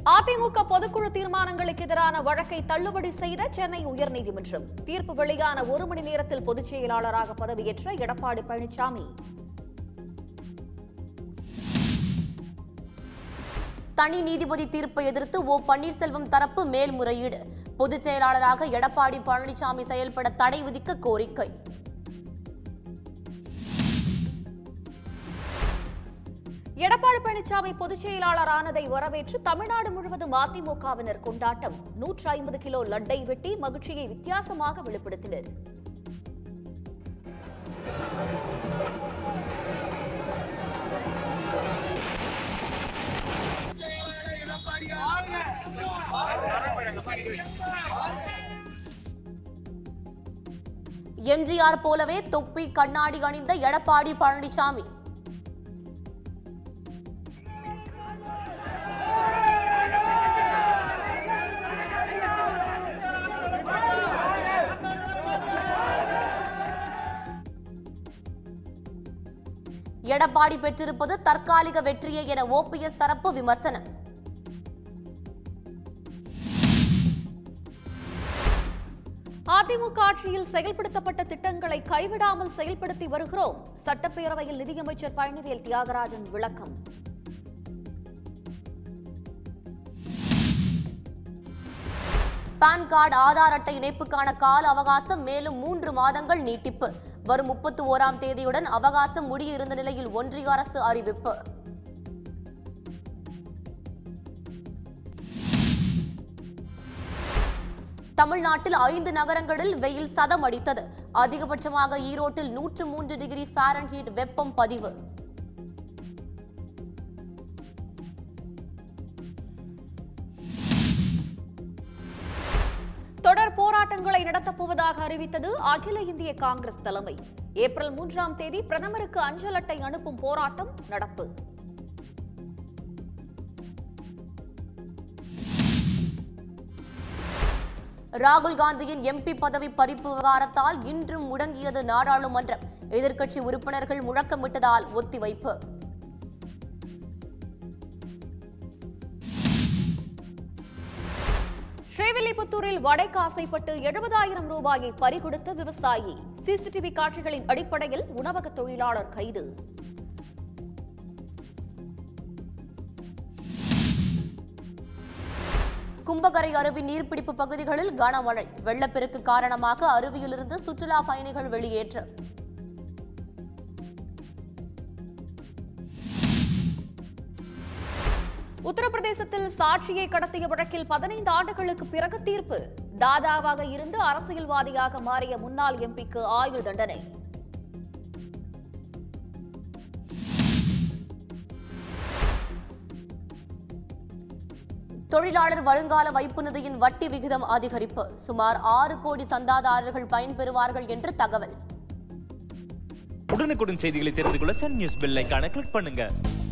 அதிமுக பொதுக்குழு தீர்மானங்களுக்கு எதிரான வழக்கை தள்ளுபடி செய்த சென்னை உயர்நீதிமன்றம் தீர்ப்பு வெளியான ஒரு மணி நேரத்தில் பொதுச் செயலாளராக பதவியேற்ற எடப்பாடி பழனிசாமி தனி நீதிபதி தீர்ப்பை எதிர்த்து ஓ பன்னீர்செல்வம் தரப்பு மேல்முறையீடு பொதுச் செயலாளராக எடப்பாடி பழனிசாமி செயல்பட தடை விதிக்க கோரிக்கை எடப்பாடி பழனிசாமி பொதுச் செயலாளரானதை வரவேற்று தமிழ்நாடு முழுவதும் அதிமுகவினர் கொண்டாட்டம் நூற்று ஐம்பது கிலோ லட்டை வெட்டி மகிழ்ச்சியை வித்தியாசமாக வெளிப்படுத்தினர் எம்ஜிஆர் போலவே தொப்பி கண்ணாடி அணிந்த எடப்பாடி பழனிசாமி எடப்பாடி பெற்றிருப்பது தற்காலிக வெற்றியே என ஓபிஎஸ் தரப்பு விமர்சனம் அதிமுக ஆட்சியில் செயல்படுத்தப்பட்ட திட்டங்களை கைவிடாமல் செயல்படுத்தி வருகிறோம் சட்டப்பேரவையில் நிதியமைச்சர் பழனிவேல் தியாகராஜன் விளக்கம் பான் கார்டு ஆதார் அட்டை இணைப்புக்கான கால அவகாசம் மேலும் மூன்று மாதங்கள் நீட்டிப்பு வரும் முப்பத்தி ஓராம் தேதியுடன் அவகாசம் முடிய இருந்த நிலையில் ஒன்றிய அரசு அறிவிப்பு தமிழ்நாட்டில் ஐந்து நகரங்களில் வெயில் சதம் அடித்தது அதிகபட்சமாக ஈரோட்டில் நூற்று மூன்று டிகிரி ஃபாரன்ஹீட் வெப்பம் பதிவு தொடர் போராட்டங்களை நடத்தப் போவதாக அறிவித்தது அகில இந்திய காங்கிரஸ் தலைமை ஏப்ரல் மூன்றாம் தேதி பிரதமருக்கு அஞ்சல் அட்டை அனுப்பும் போராட்டம் நடப்பு ராகுல் காந்தியின் எம்பி பதவி பறிப்பு விவகாரத்தால் இன்றும் முடங்கியது நாடாளுமன்றம் எதிர்க்கட்சி உறுப்பினர்கள் முழக்கமிட்டதால் ஒத்திவைப்பு ஸ்ரீவில்லிபுத்தூரில் வடைக்கு ஆசைப்பட்டு எழுபதாயிரம் ரூபாயை பறிகொடுத்த விவசாயி சிசிடிவி காட்சிகளின் அடிப்படையில் உணவக தொழிலாளர் கைது கும்பகரை அருவி நீர்பிடிப்பு பகுதிகளில் கனமழை வெள்ளப்பெருக்கு காரணமாக அருவியிலிருந்து சுற்றுலா பயணிகள் வெளியேற்று உத்தரப்பிரதேசத்தில் சாட்சியை கடத்திய வழக்கில் பதினைந்து ஆண்டுகளுக்கு பிறகு தீர்ப்பு தாதாவாக இருந்து அரசியல்வாதியாக மாறிய முன்னாள் எம்பிக்கு ஆயுள் தண்டனை தொழிலாளர் வருங்கால வைப்பு நிதியின் வட்டி விகிதம் அதிகரிப்பு சுமார் ஆறு கோடி சந்தாதாரர்கள் பயன்பெறுவார்கள் என்று தகவல் உடனுக்குடன் செய்திகளை தெரிந்து கொள்ள சன் நியூஸ் பெல் ஐகானை கிளிக் பண்ணுங்க